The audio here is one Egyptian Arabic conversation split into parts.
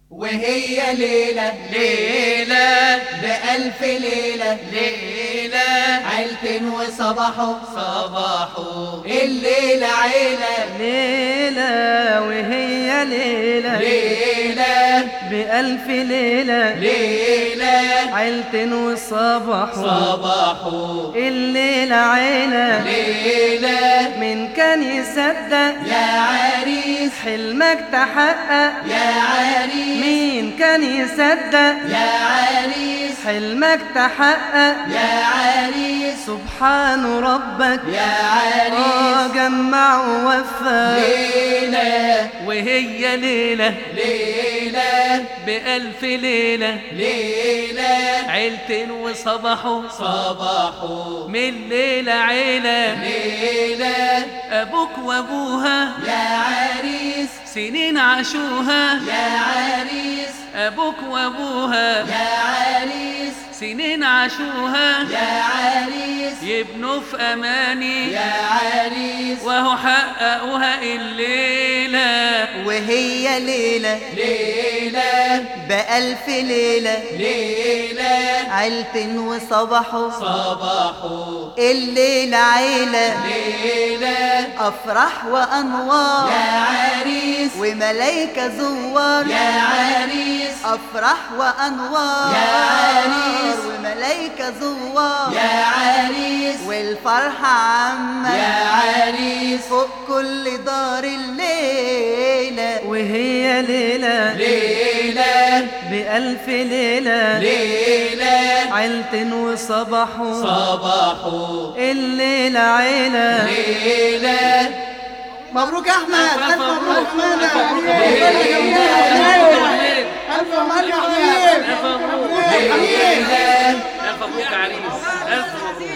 وهي ليلة ليلة بألف ليلة ليلة عيلة وصباحه صباحو الليلة عيلة ليلة وهي ليلة ليلة بألف ليلة ليلة عيلة والصباح صباحه الليلة عيلة ليلة من كان يصدق يا عريس حلمك تحقق يا عريس مين كان يصدق يا عريس حلمك تحقق يا عريس سبحان ربك يا آه عريس جمع ووفى ليلة وهي ليلة ليلة بألف ليلة ليلة عيلة وصباحو صباحه من ليلة عيلة ليلة أبوك وأبوها يا عريس سنين عاشوها يا عريس أبوك وأبوها يا عريس سنين عاشوها يا عريس يبنوا في أماني يا عريس وهو حققوها الليلة وهي ليلة ليلة بألف ليلة ليلة عيلة وصباحه صباحه الليلة عيلة ليلة أفراح وأنوار يا عريس وملايكة زوار يا عريس أفراح وأنوار يا عريس. وملايكة زوار يا عريس والفرحة عامة يا عريس فوق كل دار الليلة وهي ليلة ليلة بألف ليلة ليلة عيلة وصباح صباحه الليلة عيلة ليلة مبروك يا احمد الف مبروك ألف مبروك يا حبيبي. الف مبروك يا حبيبي ألف مبروك ليلة ألف مبروك يا عريس ألف مبروك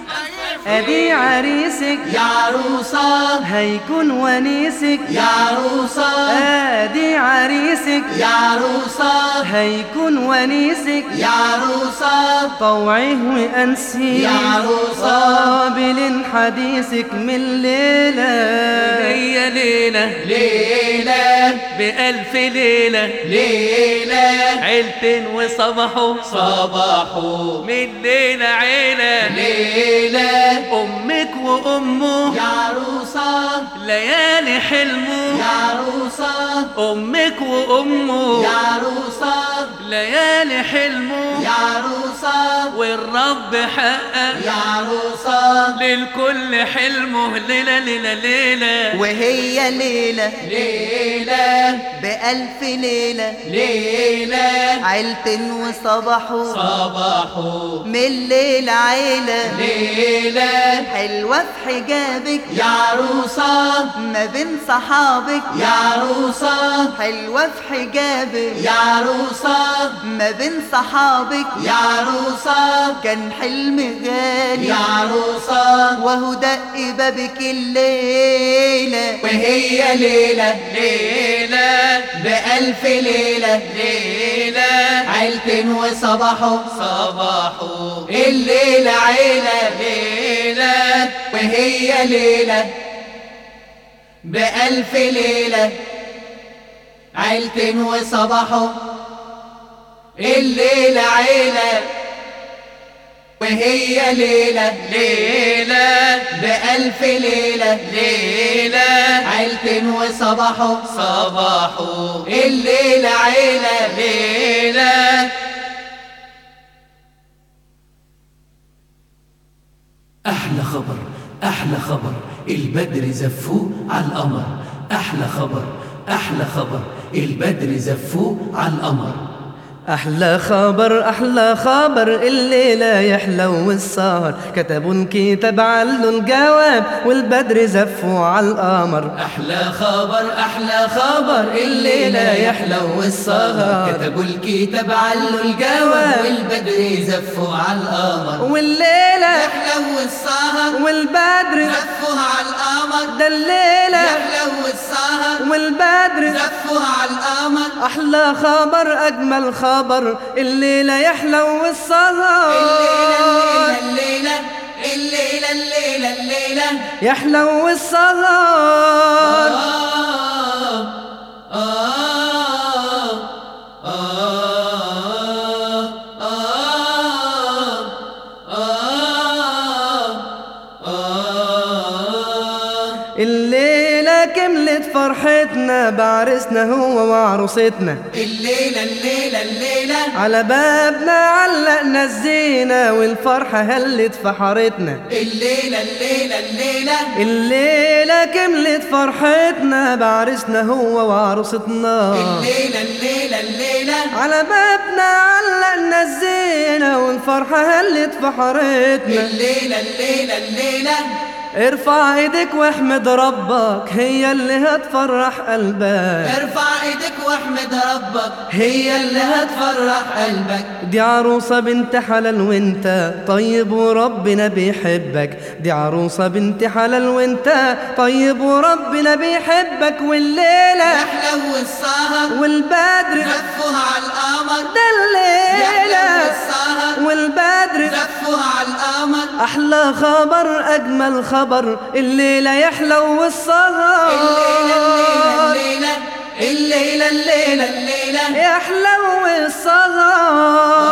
أدي عريسك يا عروسة هيكون ونيسك يا عروسة أدي عريسك يا عروسة هيكون ونيسك يا عروسة طوعه وأنسي يا عروسة. قابل حديثك من ليلة هي ليلة ليلة بألف ليلة ليلة عيلة وصباحو صباحه من ليلة عيلة ليلة أمك وأمه يا عروسة ليالي حلمه يا عروسة أمك وأمه يا عروسة ليالي حلمه يا عروسة والرب حقق يا عروسة للكل حلمه ليلة ليلة ليلة وهي ليلة ليلة بألف ليلة ليلة عيلة وصباحه صباحه من ليلة عيلة ليلة حلوة في حجابك يا عروسة ما بين صحابك يا عروسة حلوة في حجابك يا عروسة ما بين صحابك يا عروسة كان حلم غالي يا عروسة وهو دق بابك الليلة وهي ليلة ليلة بألف ليلة ليلة عيلة وصباحه صباحه الليلة عيلة ليلة وهي ليلة بألف ليلة عيلة وصباحه الليلة عيلة وهي ليلة ليلة بألف ليلة ليلة عيلة وصباحه صباحه الليلة عيلة ليلة أحلى خبر أحلى خبر البدر زفوه على القمر أحلى خبر أحلى خبر البدر زفوه على القمر أحلى خبر أحلى خبر الليلة يحلو السهر كتبوا الكتاب علوا الجواب والبدر زفوا على القمر أحلى خبر أحلى خبر الليلة يحلو السهر كتبوا الكتاب علوا الجواب والبدر زفوا على القمر والليلة يحلو السهر والبدر زفوها على القمر ده الليلة يحلو السهر والبدر زفوها على القمر أحلى خبر أجمل خبر الليلة يحلو السهر الليلة الليلة الليلة الليلة الليلة يحلو السهر آه آه فرحتنا بعرسنا هو وعروستنا الليلة الليلة الليلة على بابنا علقنا الزينة والفرحة هلت في حارتنا الليلة الليلة الليلة الليلة كملت فرحتنا بعرسنا هو وعروستنا الليلة الليلة الليلة على بابنا علقنا الزينة والفرحة هلت في حارتنا الليلة الليلة الليلة ارفع ايدك واحمد ربك هي اللي هتفرح قلبك ارفع ايدك واحمد ربك هي اللي هتفرح قلبك دي عروسة بنت حلال وانت طيب وربنا بيحبك دي عروسة بنت حلال وانت طيب وربنا بيحبك والليلة يحلو السهر والبدر زفوها على القمر ده الليلة يحلو السهر والبدر زفوها على القمر أحلى خبر أجمل خبر الليلة يحلو السهر الليلة الليلة الليلة الليلة الليلة يحلو السهر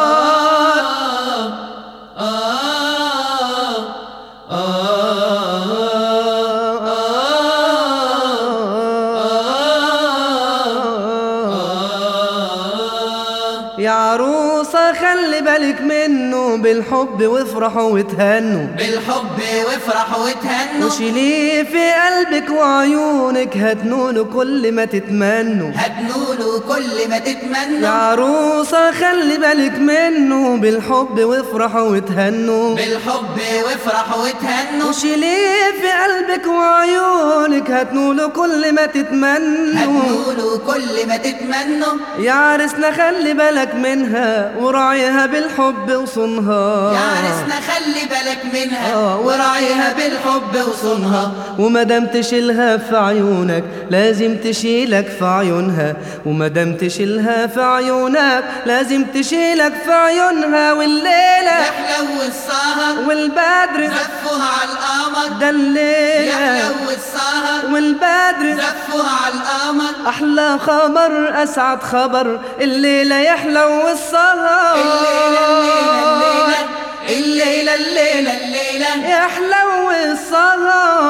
يا عروسة خلي بالك منه بالحب وافرحوا وتهنوا بالحب وافرحوا وتهنوا وشيليه في قلبك وعيونك هتنولوا كل ما تتمنوا هتنولوا كل ما يا تتمنوا عروسة خلي بالك منه بالحب وافرحوا وتهنوا بالحب وافرحوا وتهنوا وشيليه في قلبك وعيونك هتنولوا كل ما تتمنوا هتنولوا كل ما تتمنوا يا عرسنا خلي بالك منها وراعيها بالحب وصونها يا عرسنا خلي بالك منها آه. وراعيها بالحب وصونها وما دام تشيلها في عيونك لازم تشيلك في عيونها وما دام تشيلها في عيونك لازم تشيلك في عيونها والليلة يحلو السهر والبدر زفوها على القمر ده الليلة يحلو السهر والبدر زفوها على القمر أحلى خبر أسعد خبر الليلة يحلو السهر الليلة الليلة الليلة الليلة يحلو السهر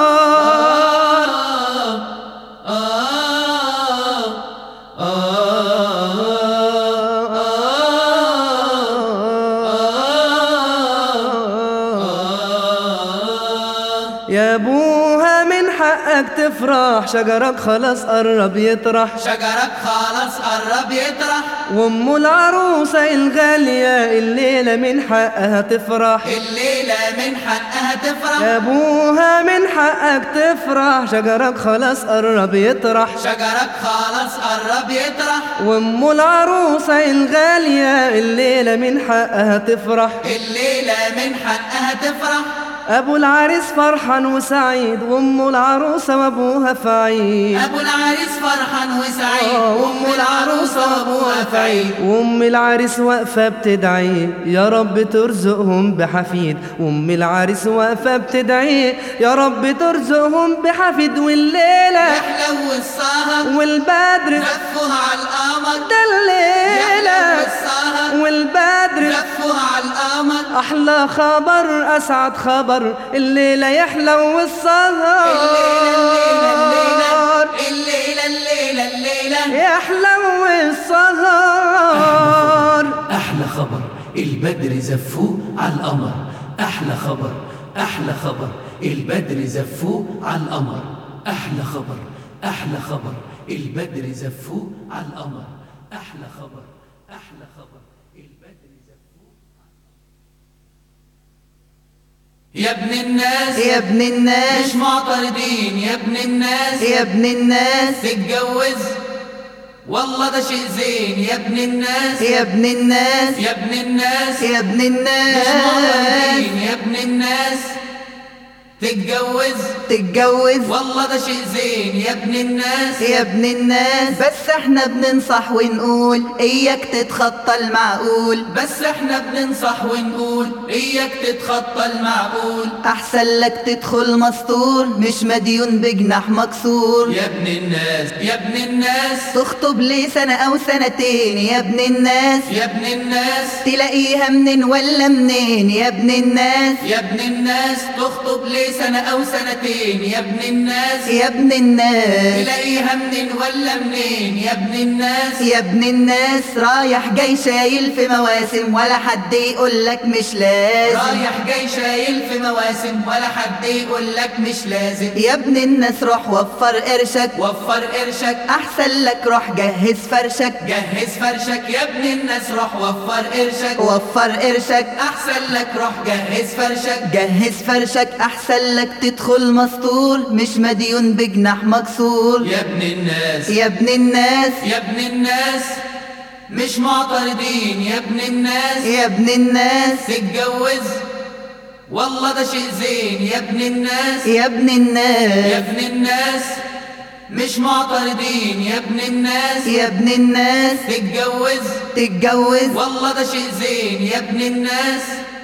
يا ابوها من حقك تفرح شجرك خلاص قرب يطرح شجرك خلاص قرب يطرح وام العروسة الغالية الليلة من حقها تفرح الليلة من حقها تفرح يا ابوها من حقك تفرح شجرك خلاص قرب يطرح شجرك خلاص قرب يطرح وام العروسة الغالية الليلة من حقها تفرح الليلة من حقها تفرح ابو العريس فرحان وسعيد وام العروسة وابوها في عيد ابو العريس فرحان وسعيد آه، وام العروسة وابوها في عيد وام العريس واقفة بتدعي يا رب ترزقهم بحفيد وام العريس واقفة بتدعي يا رب ترزقهم بحفيد والليلة يحلو السهر والبدر زفوها على القمر ده الليلة يحلو السهر والبدر زفوها على القمر أحلى خبر أسعد خبر الليلة يحلو السهر الليلة الليلة الليلة يحلو السهر أحلى خبر البدر زفوه على القمر أحلى خبر أحلى خبر البدر زفوه على القمر أحلى خبر أحلى خبر البدر زفوه على القمر أحلى خبر أحلى خبر البدر زفوه يا ابن الناس يا ابن الناس مش معترضين يا ابن الناس يا ابن الناس تتجوز والله ده شيء زين يا ابن الناس يا ابن الناس يا ابن الناس يا ابن مش الناس معترضين يا ابن الناس تتجوز تتجوز والله ده شيء زين يا ابن الناس يا ابن الناس بس احنا بننصح ونقول اياك تتخطى المعقول بس احنا بننصح ونقول اياك تتخطى المعقول احسن لك تدخل مسطور مش مديون بجناح مكسور يا ابن الناس يا ابن الناس تخطب لي سنة او سنتين يا ابن الناس يا ابن الناس تلاقيها منين ولا منين يا ابن الناس يا ابن الناس تخطب لي سنة أو سنتين يا ابن الناس يا ابن الناس تلاقيها منين ولا منين يا ابن الناس يا ابن الناس رايح جاي شايل في مواسم ولا حد يقولك مش لازم رايح جاي شايل في مواسم ولا حد يقول لك مش لازم يا ابن الناس روح وفر قرشك وفر قرشك احسن لك روح جهز فرشك جهز فرشك يا ابن الناس روح وفر قرشك وفر قرشك احسن لك روح جهز فرشك جهز فرشك احسن لك تدخل مستور مش مديون بجناح مكسور يا ابن الناس يا ابن الناس يا ابن الناس مش معترضين يا ابن الناس يا ابن الناس تتجوز والله ده شيء زين يا ابن الناس يا ابن يا الناس ابن الناس مش معترضين يا ابن الناس يا ابن الناس تتجوز تتجوز والله ده شيء زين يا ابن الناس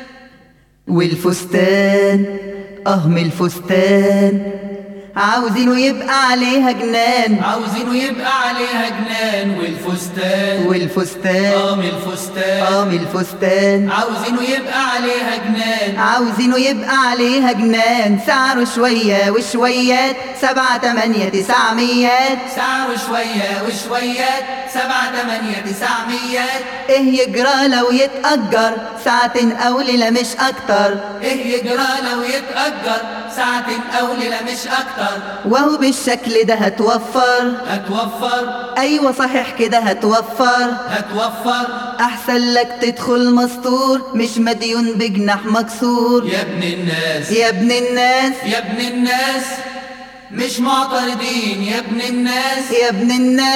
والفستان اهم الفستان عاوزينه يبقى عليها جنان عاوزينه يبقى عليها جنان والفستان والفستان قام الفستان قام الفستان عاوزينه يبقى عليها جنان عاوزينه يبقى عليها جنان سعره شوية وشويات سبعة تمانية تسعميات سعره شوية وشويات سبعة تمانية تسعميات ايه يجرى لو يتأجر ساعتين او ليلة مش اكتر ايه يجرى لو يتأجر ساعتين او ليلة مش اكتر وهو بالشكل ده هتوفر هتوفر ايوه صحيح كده هتوفر هتوفر احسن لك تدخل مستور مش مديون بجناح مكسور يا ابن الناس يا ابن الناس يا ابن الناس مش معترضين يا ابن الناس يا ابن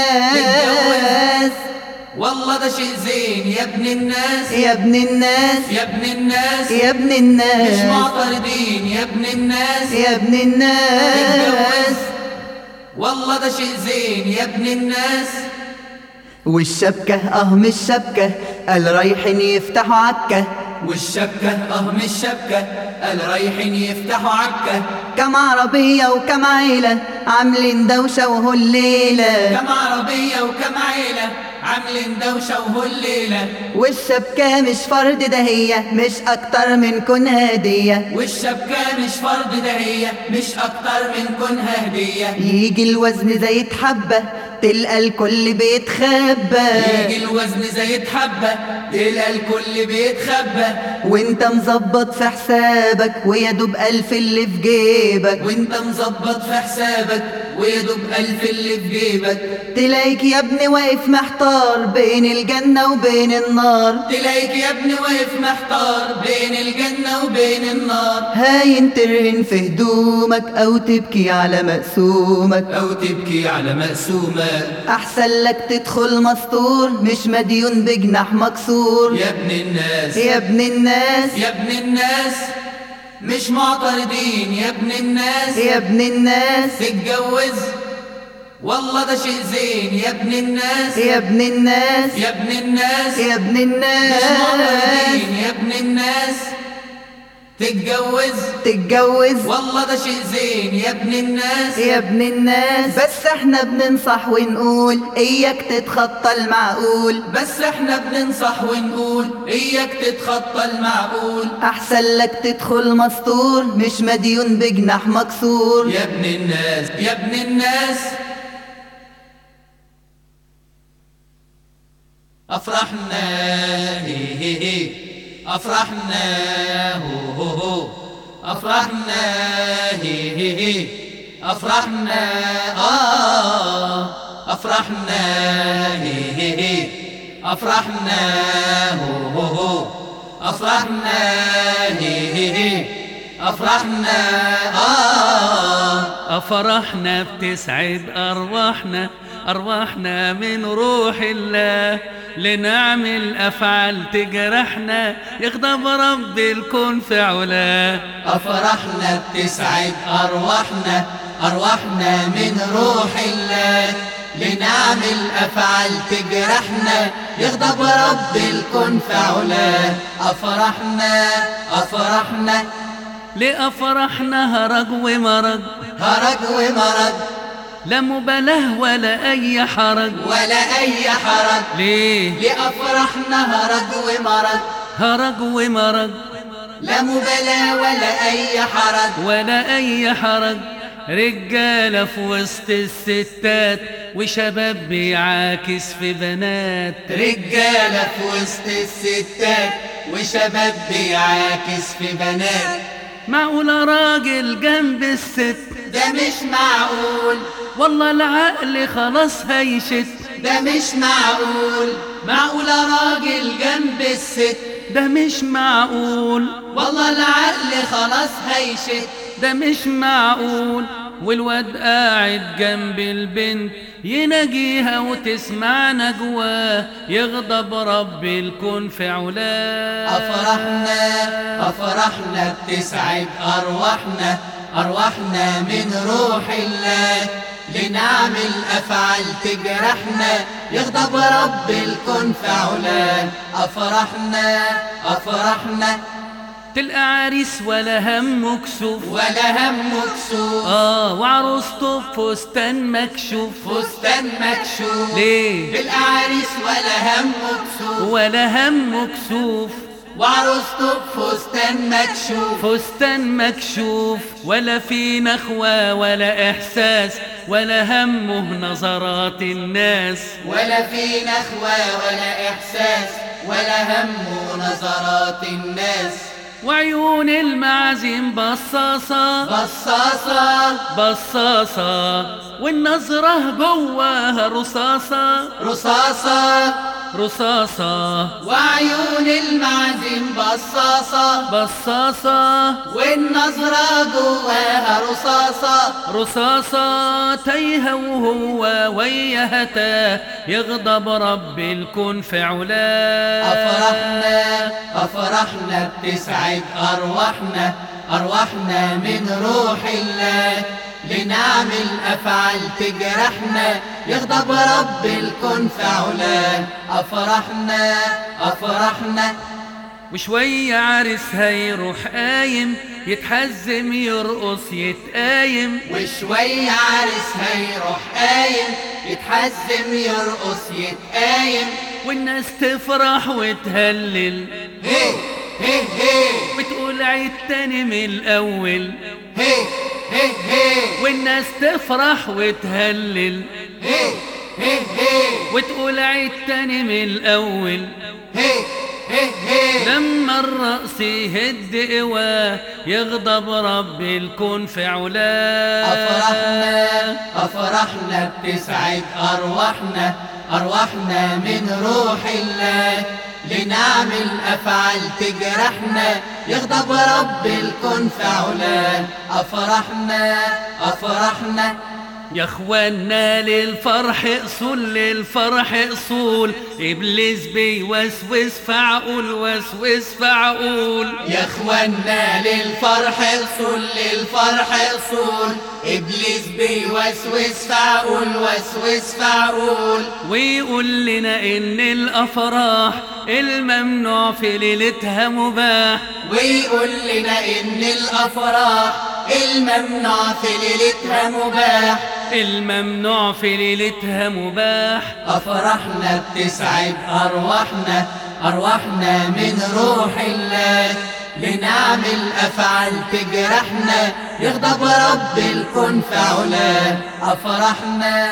الناس والله ده شيء زين يا ابن الناس يا ابن الناس يا ابن الناس يا ابن مش الناس معترضين يا ابن الناس يا ابن الناس تتجوز والله ده شيء زين يا ابن الناس والشبكة اه مش شبكة قال رايحين يفتحوا عكة والشبكة اه مش شبكة قال رايحين يفتحوا عكة كم عربية وكم عيلة عاملين دوشة وهو الليلة كم عربية وكم عيلة عاملين دوشة وهو الليلة والشبكة مش فرد ده هي مش أكتر من كون هدية والشبكة مش فرض ده هي مش أكتر من كونها هدية يجي الوزن زي حبة تلقى الكل بيتخبى يجي الوزن زي حبة تلقى الكل بيتخبى وانت مظبط في حسابك ويا دوب ألف اللي في جيبك وانت مظبط في حسابك ويدوب ألف اللي في جيبك تلاقيك يا ابني واقف محتار بين الجنة وبين النار تلاقيك يا ابني واقف محتار بين الجنة وبين النار هاين ترهن في هدومك أو تبكي على مقسومك أو تبكي على مقسومة أحسن لك تدخل مستور مش مديون بجناح مكسور يا ابن الناس يا ابن الناس يا ابن الناس مش معترضين يا ابن الناس يا ابن الناس تتجوز والله ده شيء زين يا ابن الناس يا ابن الناس يا ابن الناس يا ابن مش الناس معترضين يا ابن الناس تتجوز تتجوز والله ده شيء زين يا ابن الناس يا ابن الناس بس احنا بننصح ونقول اياك تتخطى المعقول بس احنا بننصح ونقول اياك تتخطى المعقول احسن لك تدخل مستور مش مديون بجناح مكسور يا ابن الناس يا ابن الناس أفرحنا هي هي هي أفرحنا هو هو هو أفرحنا هي هي هي أفرحنا آه أفرحنا هي هي هي أفرحنا هو هو هو أفرحنا هي هي هي أفرحنا آه أفرحنا بتسعد أرواحنا أرواحنا من روح الله لنعمل أفعال تجرحنا يغضب رب الكون في علاه أفرحنا بتسعد أرواحنا أرواحنا من روح الله لنعمل أفعال تجرحنا يغضب رب الكون في علاه أفرحنا أفرحنا لأفرحنا هرج ومرج هرج ومرض لا مبالاه ولا أي حرج ولا أي حرج ليه لأفرحنا هرج ومرض هرج ومرج لا مبالاة ولا أي حرج ولا أي حرج رجالة في وسط الستات وشباب بيعاكس في بنات رجالة في وسط الستات وشباب بيعاكس في بنات معقولة راجل جنب الست ده مش معقول والله العقل خلاص هيشت ده مش معقول معقول راجل جنب الست ده مش معقول والله العقل خلاص هيشت ده مش معقول والواد قاعد جنب البنت يناجيها وتسمع نجواه يغضب رب الكون في علاه أفرحنا أفرحنا بتسعد أرواحنا أرواحنا من روح الله لنعمل أفعال تجرحنا يغضب رب الكون في علاه أفرحنا أفرحنا تلقى عريس ولا هم مكسوف ولا هم مكسوف اه وعروسته فستان مكشوف فستان مكشوف ليه بالأعريس ولا هم مكسوف ولا هم مكسوف وعروسته بفستان مكشوف فستان مكشوف ولا في نخوة ولا إحساس ولا همه نظرات الناس ولا في نخوة ولا إحساس ولا هم نظرات الناس وعيون المعازيم بصاصة بصاصة بصاصة والنظرة جواها رصاصة رصاصة رصاصة وعيون المعازيم بصاصة بصاصة والنظرة جواها رصاصة رصاصة تايهة وهو ويهتا يغضب رب الكون في علاه أفرحنا أفرحنا بتسعد أرواحنا أرواحنا من روح الله لنعمل أفعال تجرحنا يغضب رب الكون في علاه أفرحنا أفرحنا وشوية عرس هيروح قايم يتحزم يرقص يتقايم وشوية عرس هيروح قايم يتحزم يرقص يتقايم والناس تفرح وتهلل هي هي هي وتقول عيد تاني من الأول هي هي هي والناس تفرح وتهلل هي هي هي وتقول عيد تاني من الأول هي هي هي لما الرأس يهد قواه يغضب رب الكون في علاه أفرحنا أفرحنا بتسعد أرواحنا أرواحنا من روح الله لنعمل أفعال تجرحنا يغضب رب الكون في علاه أفرحنا أفرحنا يا اخوانا للفرح اصول للفرح اصول ابليس بيوسوس فعقول وسوس فعقول يا اخوانا للفرح اصول للفرح اصول ابليس بيوسوس فاقول وسوس فاقول ويقول لنا ان الافراح الممنوع في ليلتها مباح ويقول لنا ان الافراح الممنوع في ليلتها مباح الممنوع في ليلتها مباح افراحنا بتسعد ارواحنا ارواحنا من روح الله لنعمل افعال تجرحنا يغضب رب الكون في علاه افرحنا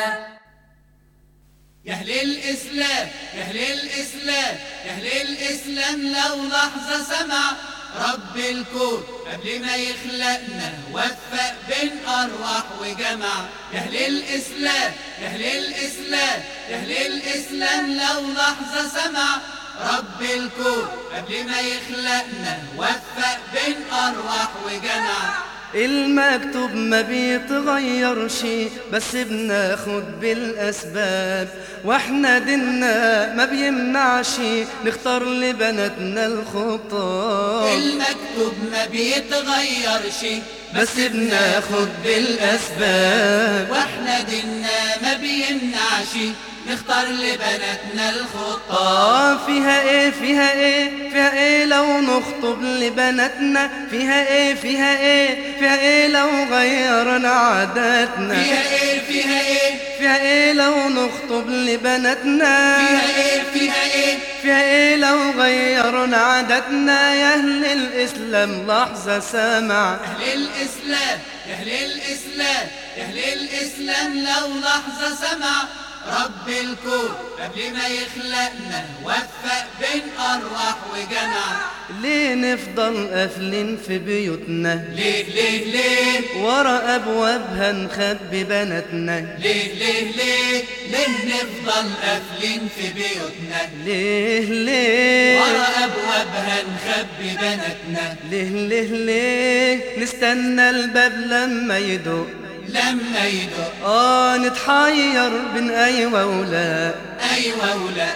يا اهل الاسلام يا اهل الاسلام يا اهل الاسلام لو لحظه سمع رب الكون قبل ما يخلقنا وفق بين ارواح وجمع يا اهل الاسلام يا اهل الاسلام يا اهل الاسلام لو لحظه سمع رب الكون قبل ما يخلقنا وفق بين ارواح وجمع المكتوب ما بيتغير شي بس بناخد بالأسباب واحنا ديننا ما بيمنعش نختار لبناتنا الخطاب المكتوب ما بيتغيرش بس بناخد بالأسباب واحنا ديننا ما بيمنعش نختار لبناتنا الخطاب آه فيها ايه فيها ايه فيها ايه لو نخطب لبناتنا فيها ايه فيها ايه فيها ايه لو غيرنا عاداتنا فيها ايه فيها ايه فيها ايه لو نخطب لبناتنا فيها ايه فيها ايه فيها ايه لو غيرنا عاداتنا يا اهل الاسلام لحظة سامع أهل الإسلام يا أهل الإسلام يا أهل الإسلام لو لحظة سمع رب الكون قبل ما يخلقنا وفق بين أرواح وجمع ليه نفضل قافلين في بيوتنا ليه ليه ليه ورا ابوابها نخبي بناتنا ليه ليه ليه ليه نفضل قافلين في بيوتنا ليه ليه ورا أبوابها نخبي بناتنا ليه ليه ليه نستنى الباب لما يدق لما يدق اه نتحير بين ايوه ولا أيوة ولا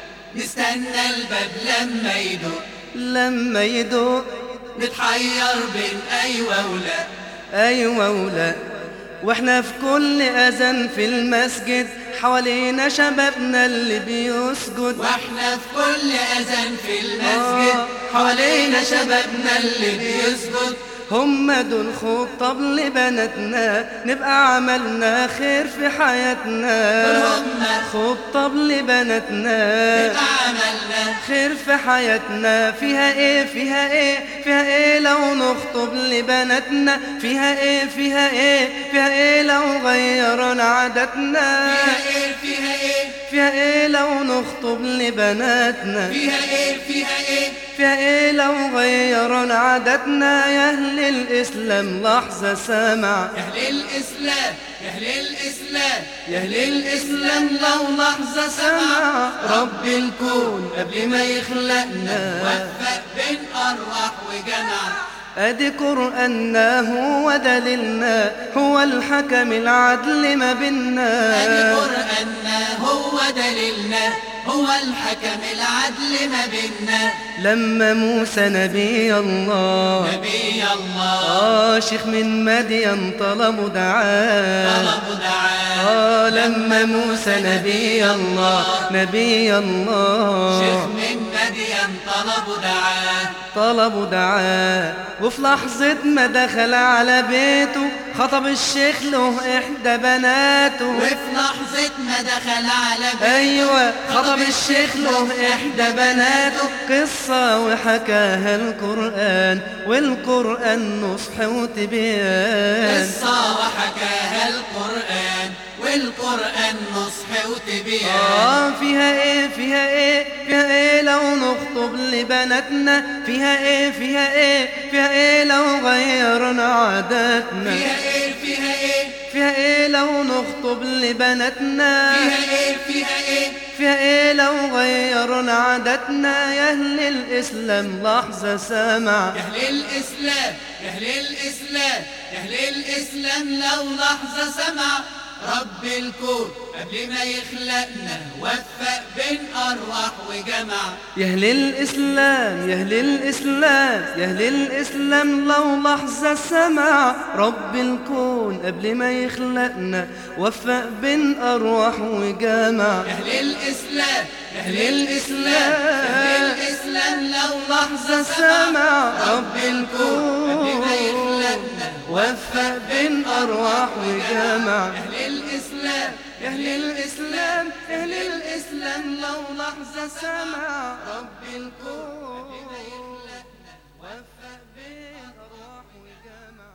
نستنى الباب لما يدق لما يدق نتحير بين أيوة ولا ايوه ولا واحنا في كل اذان في المسجد حوالينا شبابنا اللي بيسجد واحنا في كل اذان في المسجد آه. حوالينا شبابنا اللي بيسجد هم دول خطاب لبناتنا نبقى عملنا خير في حياتنا دول هم. خطاب لبناتنا يبقى عملنا خير في حياتنا فيها ايه فيها ايه فيها ايه لو نخطب لبناتنا فيها ايه فيها ايه فيها ايه لو غيرنا عاداتنا فيها ايه فيها ايه فيها ايه لو نخطب لبناتنا فيها ايه فيها ايه فيها ايه لو غيرنا عاداتنا يا اهل الاسلام لحظة سامع يا اهل الاسلام يا اهل الاسلام يا اهل الاسلام لو لحظه سمع رب الكون قبل ما يخلقنا وفق بين ارواح وجمع ادي قرآننا هو دليلنا هو الحكم العدل ما ادي بينا قراننا هو دليلنا هو الحكم العدل ما بيننا لما موسى نبي الله نبي الله آه شيخ من مدين طلبوا دعاه طلب دعاء آه لما موسى نبي الله نبي شيخ الله من مدين طلب دعاء طلبوا دعاه وفي لحظة ما دخل على بيته خطب الشيخ له إحدى بناته وفي لحظة ما دخل على بيته أيوة خطب الشيخ له إحدى بناته قصة وحكاها القرآن والقرآن نصح وتبيان قصة وحكاها القرآن والقرآن نصح وتبيان آه فيها إيه فيها إيه فيها إيه لو نخطب لبناتنا فيها إيه فيها إيه فيها إيه لو غيرنا عاداتنا فيها ايه فيها ايه فيها إيه لو نخطب لبناتنا فيها ايه فيها ايه فيها ايه لو غيرنا عاداتنا يا اهل الاسلام لحظة سامع يا اهل الاسلام يا اهل الاسلام يا اهل الاسلام لو لحظة سمع رب الكون قبل ما يخلقنا وفق بين ارواح وجمع يا اهل الاسلام يا اهل الاسلام يا اهل الاسلام لو لحظة سمع رب الكون قبل ما يخلقنا وفق بين ارواح وجمع يا اهل الاسلام يا اهل الاسلام يا اهل الاسلام لو لحظة سمع رب الكون قبل ما يخلقنا وفق بين ارواح وجمع يا اهل الاسلام يا اهل الاسلام يا اهل الاسلام لو لحظة سمع رب الكون وفق بين ارواح وجمع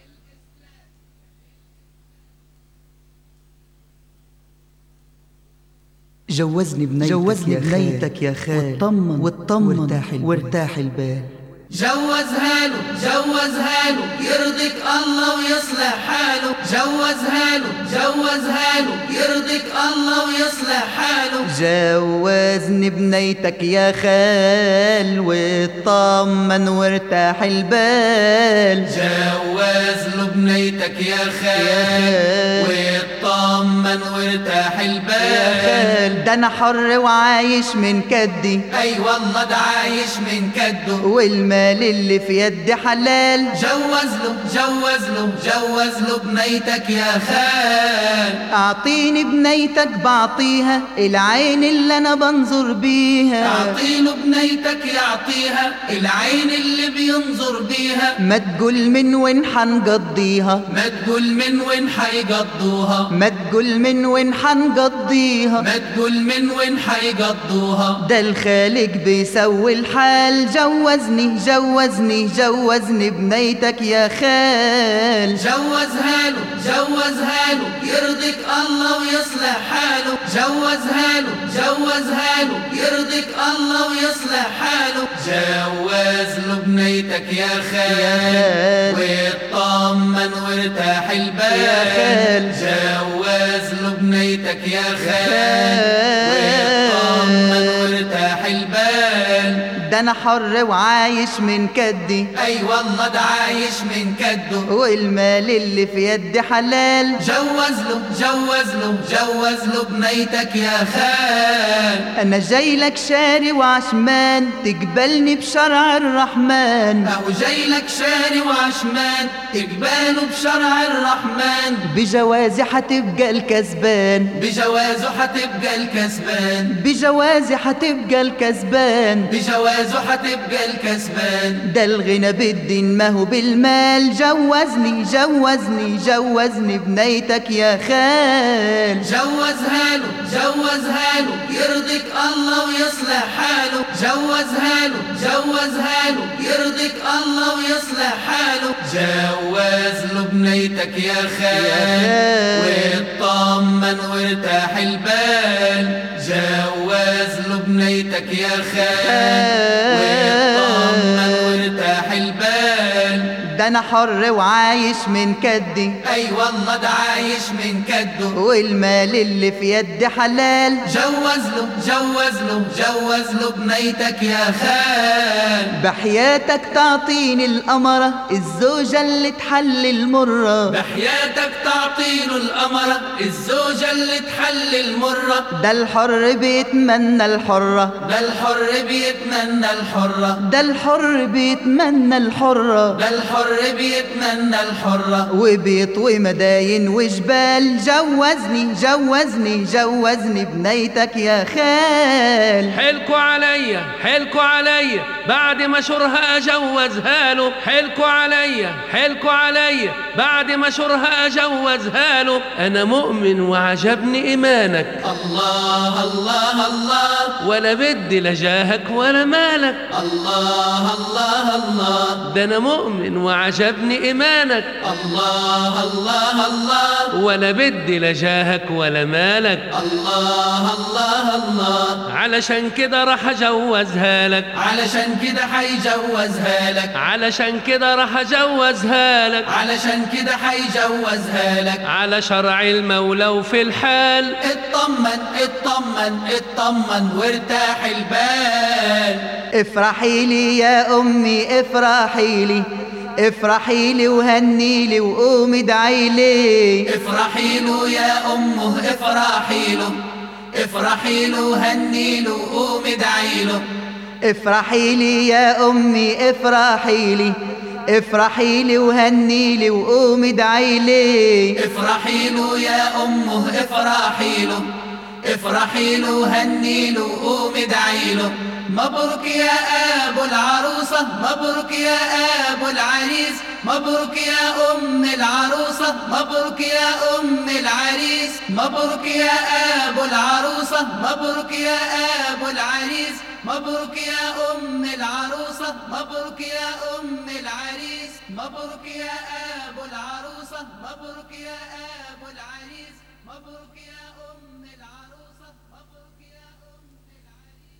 جوزني بنيتك جوزني يا خال بنيتك يا خال واطمن واطمن وارتاح البال. وارتاح البال جوزها له جوزها له يرضيك الله ويصلح حاله جوزها له جوزها له يرضيك الله ويصلح حاله جوزني بنيتك يا خال واطمن وارتاح البال جوز له بنيتك يا خال واطمن وارتاح يا البال خال ده انا حر وعايش من كدي اي والله ده عايش من كده والمال اللي في يدي حلال جوز له جوز له جوز له بنيتك يا خال اعطيني بنيتك بعطيها العين اللي انا بنظر بيها اعطيله بنيتك يعطيها العين اللي بينظر بيها ما تقول من وين حنقضيها ما تقول من وين حيقضوها ما تقول من وين حنقضيها ما تقول من وين حيقضوها ده الخالق بيسوي الحال جوزني جوزني جوزني بنيتك يا خال جوزها له جوزها له يرضيك الله ويصلح حاله جوزها له جوزها له يرضيك الله ويصلح حاله جوز له بنيتك يا خال واطمن وارتاح البال يا خال. جوز له بنيتك يا خال واطمن وارتاح البال ده انا حر وعايش من كدي اي والله ده عايش من كده والمال اللي في يدي حلال جوز له جوز له جوز له بنيتك يا خال انا جاي لك شاري وعشمان تقبلني بشرع الرحمن اهو جاي لك شاري وعشمان تقباله بشرع الرحمن بجوازي حتبقى الكسبان بجوازه حتبقى الكسبان بجوازي حتبقى الكسبان بجوازه حتبقى الكسبان ده الغنى بالدين ما هو بالمال جوزني جوزني جوزني بنيتك يا خال جوزها له جوزها له يرضيك الله ويصلح حاله جوزها له جوزها له يرضيك الله ويصلح حاله جوز له بنيتك يا خال واطمن وارتاح البال جوز له بنيتك يا خال واطمن وارتاح البال ده انا حر وعايش من كدي اي والله ده عايش من كده والمال اللي في يدي حلال جوز له جوز له جوز له بنيتك يا خال بحياتك تعطيني القمرة الزوجة اللي تحل المرة بحياتك تعطيله القمرة الزوجة اللي تحل المرة ده الحر بيتمنى الحرة ده الحر بيتمنى الحرة ده الحر بيتمنى الحرة ده الحر بيتمنى الحرة وبيطوي مداين وجبال جوزني جوزني جوزني بنيتك يا خال حلكوا عليا حلكوا عليا بعد ما شرها اجوزها له حلكوا عليا حلكوا عليا بعد ما شرها اجوزها له انا مؤمن وعجبني ايمانك الله الله الله ولا بدي لجاهك ولا مالك الله الله الله ده انا مؤمن وعجبني ايمانك الله الله الله ولا بدي لجاهك ولا مالك الله الله الله علشان كده راح اجوزها لك علشان كده حيجوزها لك علشان كده راح اجوزها لك علشان كده حيجوزها لك على شرع المولى وفي الحال اطمن اطمن اطمن وارتاح البال افرحي لي يا امي افرحي لي افرحي لي وهني لي وقومي ادعي لي افرحي له يا امه افرحي له افرحي له هني له قومي ادعي له افرحي لي يا امي افرحي لي افرحي لي وهني لي وقومي ادعي لي افرحي له يا امه افرحي له افرحي له هني له قومي ادعي له مبروك يا ابو العروسه مبروك يا ابو العريس مبروك يا ام العروسه مبروك يا ام العريس مبروك يا ابو العروسه مبروك يا ابو العريس مبروك يا ام العروسه مبروك يا ام العريس مبروك يا ابو العروسه مبروك يا ابو العريس مبروك يا ام العروسه مبروك يا ام العريس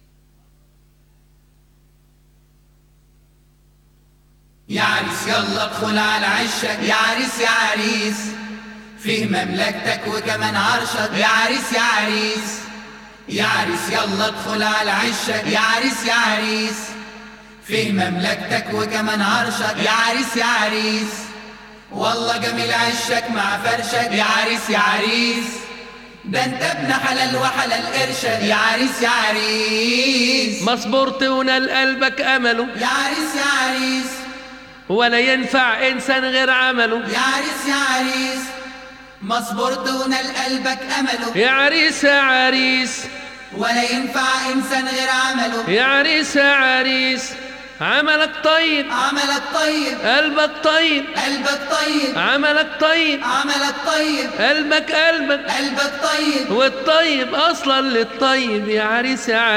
يا عريس يلا ادخل على عشك يا عريس يا عريس فيه مملكتك وكمان عرشك يا عريس يا عريس يا عريس يلا ادخل على عشك يا عريس يا عريس فيه مملكتك وكمان عرشك يا عريس يا عريس والله جميل عشك مع فرشك يا عريس يا عريس ده انت ابن حلال وحلال قرشك يا عريس يا عريس ما صبرت ونال قلبك امله يا عريس يا عريس ولا ينفع انسان غير عمله يا عريس يا عريس ما صبرت ونال قلبك امله يا عريس يا عريس ولا ينفع انسان غير عمله يا عريس يا عريس عملك طيب عملك طيب قلبك طيب قلبك طيب عملك طيب عملك طيب قلبك قلبك قلبك طيب والطيب اصلا للطيب يا عريس يا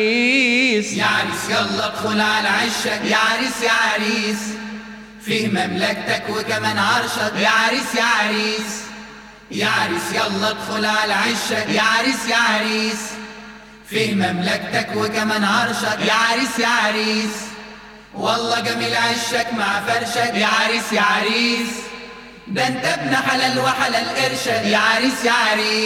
عريس يا عريس يلا ادخل على عشك يا عريس يا عريس فيه مملكتك وكمان عرشك يا عريس يا عريس يا عريس يلا ادخل على عشك يا عريس يا عريس فيه مملكتك وكمان عرشك يا عريس يا عريس والله جميل عشك مع فرشك يا عريس يا عريس ده انت ابن حلال وحلال قرشك يا عريس يا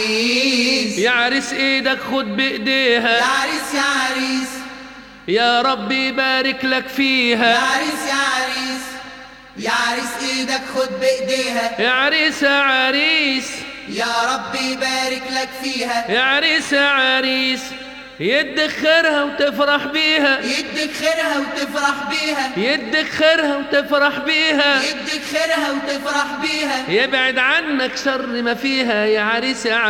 عريس يا عريس ايدك خد يا بايديها عريس يا عريس يا رب يبارك لك يا فيها عريس يا عريس يا عريس ايدك خد بايديها يا عريس يا عريس يا رب يبارك لك فيها يا عريس يا عريس يدك خيرها وتفرح بيها يدك خيرها وتفرح بيها يدك خيرها وتفرح بيها يدك خيرها وتفرح بيها يبعد عنك شر ما فيها يا عريس يا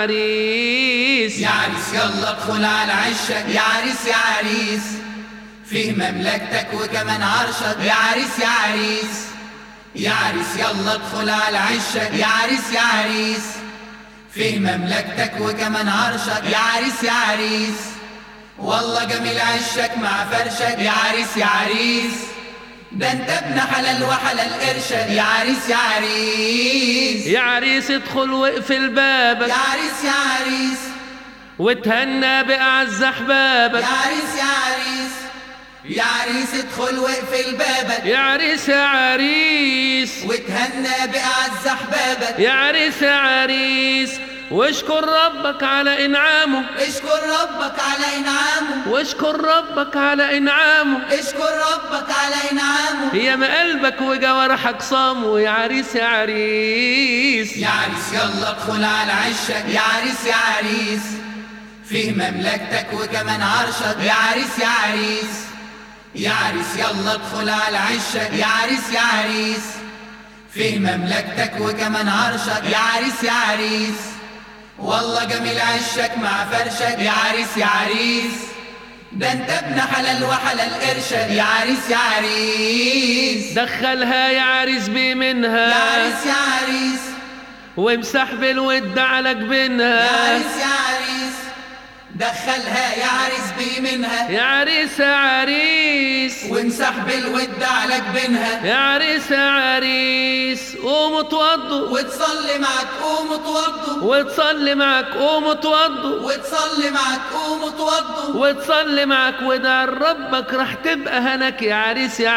عريس يا عريس يلا ادخل على عشك يا عريس يا عريس فيه مملكتك وكمان عرشك يا عريس يا عريس يا عريس يلا ادخل على عشك يا عريس يا عريس فيه مملكتك وكمان عرشك يا عريس يا عريس والله جميل عشك مع فرشك يا عريس يا عريس ده انت ابن حلال وحلال قرشك يا عريس يا عريس يا عريس ادخل واقفل بابك يا عريس يا عريس وتهنى بأعز أحبابك يا عريس يا عريس يا عريس ادخل واقفل بابك يا عريس يا عريس وتهنى بأعز أحبابك يا عريس يا عريس واشكر ربك على إنعامه اشكر ربك على إنعامه واشكر ربك على إنعامه اشكر ربك على إنعامه يا ما قلبك وجوارحك صاموا يا عريس يا عريس يا عريس يلا ادخل على عشك يا عريس يا عريس فيه مملكتك وكمان عرشك يا عريس يا عريس يا عريس يلا ادخل على عشك يا عريس يا عريس فيه مملكتك وكمان عرشك يا عريس يا عريس والله جميل عشك مع فرشك يا عريس يا عريس ده انت ابن حلال وحلال قرشك يا عريس يا عريس دخلها يا عريس بي منها يا عريس يا عريس وامسح بالود على يا جبينها عريس يا عريس دخلها يا عريس بي منها يا عريس يا عريس وامسح بالود على جبينها يا عريس يا عريس قوموا اتوضوا وتصلي معك قوم اتوضوا وتصلي معك قوموا اتوضوا وتصلي معك قوم اتوضوا وتصلي معك ودع ربك راح تبقى هناك يا عريس يا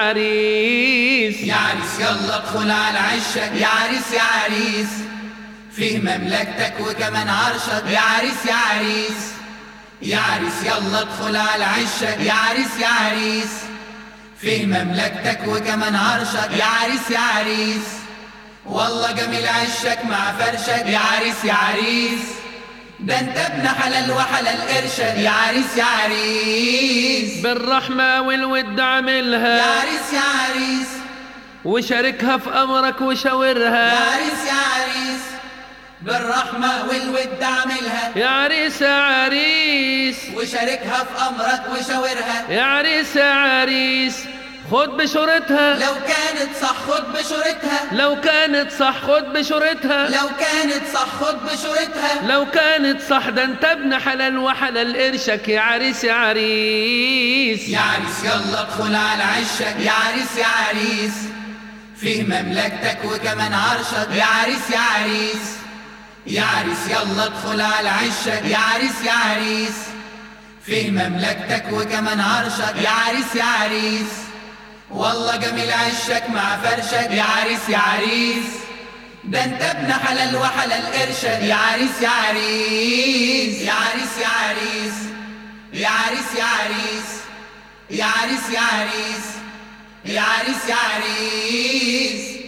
عريس يا عريس يلا ادخل على عشك يا عريس يا عريس فيه مملكتك وكمان عرشك يا عريس يا عريس يا عريس يلا ادخل على عشك يا عريس يا عريس فيه مملكتك وكمان عرشك يا عريس يا عريس والله جميل عشك مع فرشك يا عريس يا عريس ده انت ابن حلال وحلال قرشك يا عريس يا عريس بالرحمة والود يا عاملها عريس يا عريس وشاركها في أمرك وشاورها يا عريس يا عريس بالرحمة والود اعملها يا عريس يا عريس وشاركها في أمرك وشاورها يا عريس يا عريس خد بشورتها لو كانت صح خد بشورتها لو كانت صح خد بشورتها لو كانت صح خد بشورتها لو كانت صح ده انت ابن حلال وحلال قرشك يا عريس يا عريس يا عريس يلا ادخل على عشك يا عريس يا عريس فيه مملكتك وكمان عرشك يا عريس يا عريس يا عريس يلا ادخل على عشك يا عريس يا عريس فيه مملكتك وكمان عرشك يا عريس يا عريس والله جميل عشك مع فرشك يا عريس يا عريس ده انت ابن حلال وحلال قرشك يا عريس يا عريس يا عريس يا عريس يا عريس يا عريس يا عريس يا عريس يا عريس يا عريس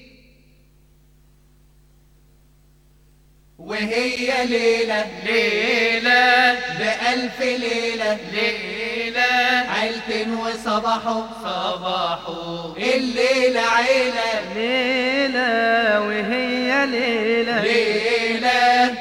وهي ليلة ليلة بألف ليلة ليلة عيلتين وصباحوا صباحوا الليلة عيلة ليلة وهي ليلة ليلة بألف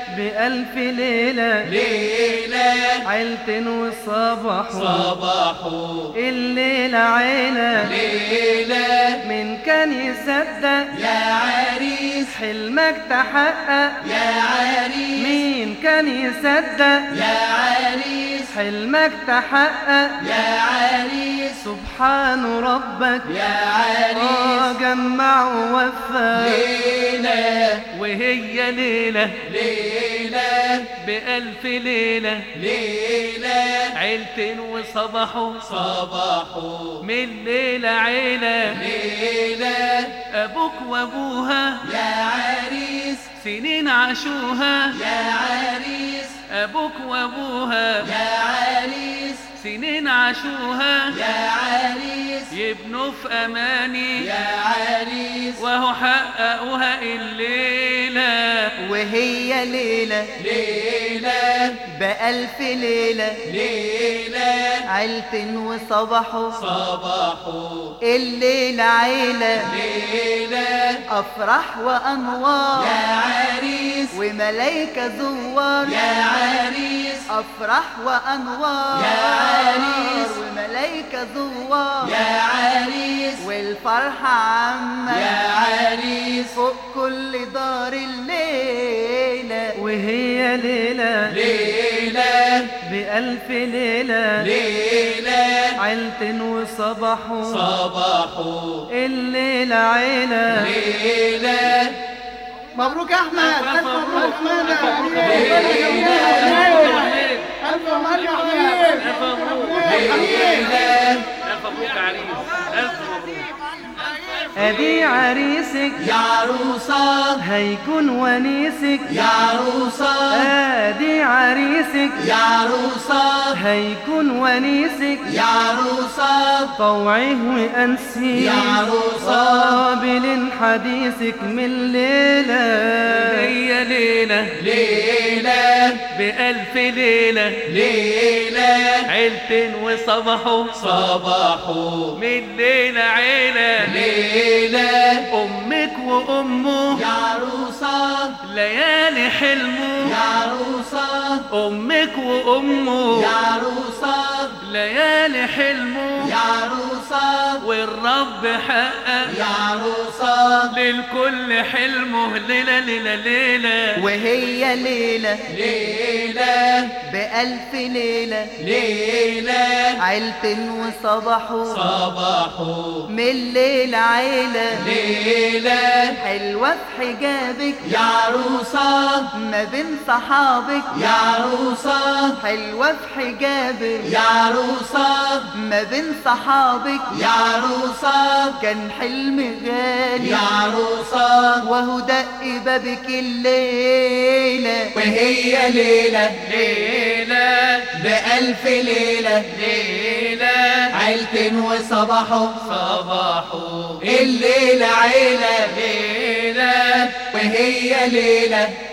بألف ليلة ليلة عيلة وصباح صباحو الليلة عيلة ليلة من كان يصدق يا عريس حلمك تحقق يا عريس مين كان يصدق يا عريس حلمك تحقق يا عريس سبحان ربك يا آه عريس جمع ووفى ليلة وهي ليلة ليلة بألف ليلة ليلة عيلة وصباحوا صباحو من ليلة عيلة ليلة أبوك وأبوها يا عريس سنين عاشوها يا عريس أبوك وأبوها يا عريس سنين عاشوها يا عريس يبنوا في أماني يا عريس وهو حققوها الليلة وهي ليلة ليلة بألف ليلة ليلة عيلة وصباحوا صباحو الليلة عيلة ليلة أفراح وأنوار يا عريس وملايكة زوار يا عريس أفراح وأنوار يا عريس. وملايكة زوار يا عريس والفرحة عامة يا عريس فوق كل دار الليلة وهي ليلة ليلة بألف ليلة ليلة عيلة وصباح صباحو الليلة عيلة ليلة مبروك يا احمد الف مبروك الف مبروك يا حبيبي ألف مبروك ليلة ألف مبروك يا عريس ألف مبروك أدي عريسك يا عروسة هيكون ونيسك يا عروسة أدي عريسك يا عروسة هيكون ونيسك يا عروسة طوعه وأنسي يا عروسة. قابل حديثك من ليلة هي ليلة ليلة بألف ليلة ليلة عيلة وصباحوا صباحو من ليلة عيلة ليلة أمك وأمه يا عروسة ليالي حلمه يا عروسة أمك وأمه يا عروسة ليالي حلمه يا عروسة والرب حقق يا عروسة للكل حلمه ليلة ليلة ليلة وهي ليلة ليلة بألف ليلة ليلة عيلة وصباحوا صباحو من ليلة عيلة ليلة حلوة في حجابك يا عروسة ما بين صحابك يا عروسة حلوة في حجابك يا عروسة ما بين صحابك يا عروسة كان حلم غالي يا عروسة وهو دق بابك الليلة وهي ليلة ليلة بألف ليلة ليلة عيلة وصباحو صباحو الليلة عيلة ليلة وهي ليلة